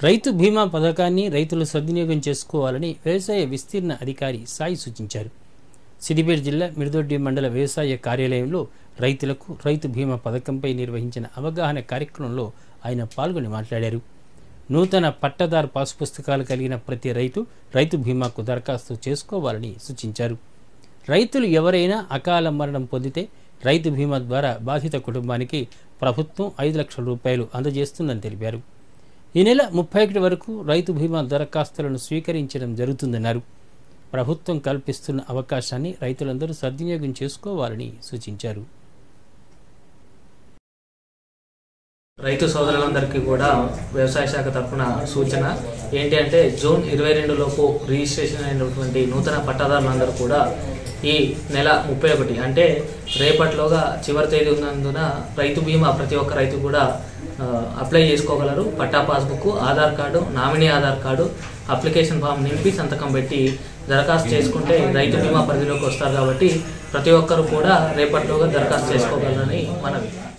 రైతు బీమా పథకాన్ని రైతులు సద్వినియోగం చేసుకోవాలని వ్యవసాయ విస్తీర్ణ అధికారి సాయి సూచించారు సిద్దిపేట జిల్లా మిర్దొడ్డి మండల వ్యవసాయ కార్యాలయంలో రైతులకు రైతు బీమా పథకంపై నిర్వహించిన అవగాహన కార్యక్రమంలో ఆయన పాల్గొని మాట్లాడారు నూతన పట్టదారు పాసు పుస్తకాలు కలిగిన ప్రతి రైతు రైతు బీమాకు దరఖాస్తు చేసుకోవాలని సూచించారు రైతులు ఎవరైనా అకాల మరణం పొందితే రైతు బీమా ద్వారా బాధిత కుటుంబానికి ప్రభుత్వం ఐదు లక్షల రూపాయలు అందజేస్తుందని తెలిపారు ఈ నెల ముప్పై ఒకటి వరకు రైతు బీమా దరఖాస్తులను స్వీకరించడం జరుగుతుందన్నారు ప్రభుత్వం కల్పిస్తున్న అవకాశాన్ని రైతులందరూ సద్వినియోగం చేసుకోవాలని సూచించారు రైతు సోదరులందరికీ కూడా వ్యవసాయ శాఖ తరఫున సూచన ఏంటి అంటే జూన్ ఇరవై రెండు లోపు రిజిస్ట్రేషన్ అయినటువంటి నూతన పట్టాదారులందరూ కూడా ఈ నెల ముప్పై ఒకటి అంటే రేపటిలోగా చివరి తేదీ ఉన్నందున రైతు బీమా ప్రతి ఒక్క రైతు కూడా ఆ, అప్లై చేసుకోగలరు పట్టా passbook Aadhaar card nominee Aadhaar card application form నింపి సంతకం పెట్టి దరఖాస్తు చేసుకుంటే రైతు బీమా పరిధిలోకి వస్తారు కాబట్టి ప్రతి ఒక్కరు కూడా రేపటిలోగా దరఖాస్తు చేసుకోగలరని మనవి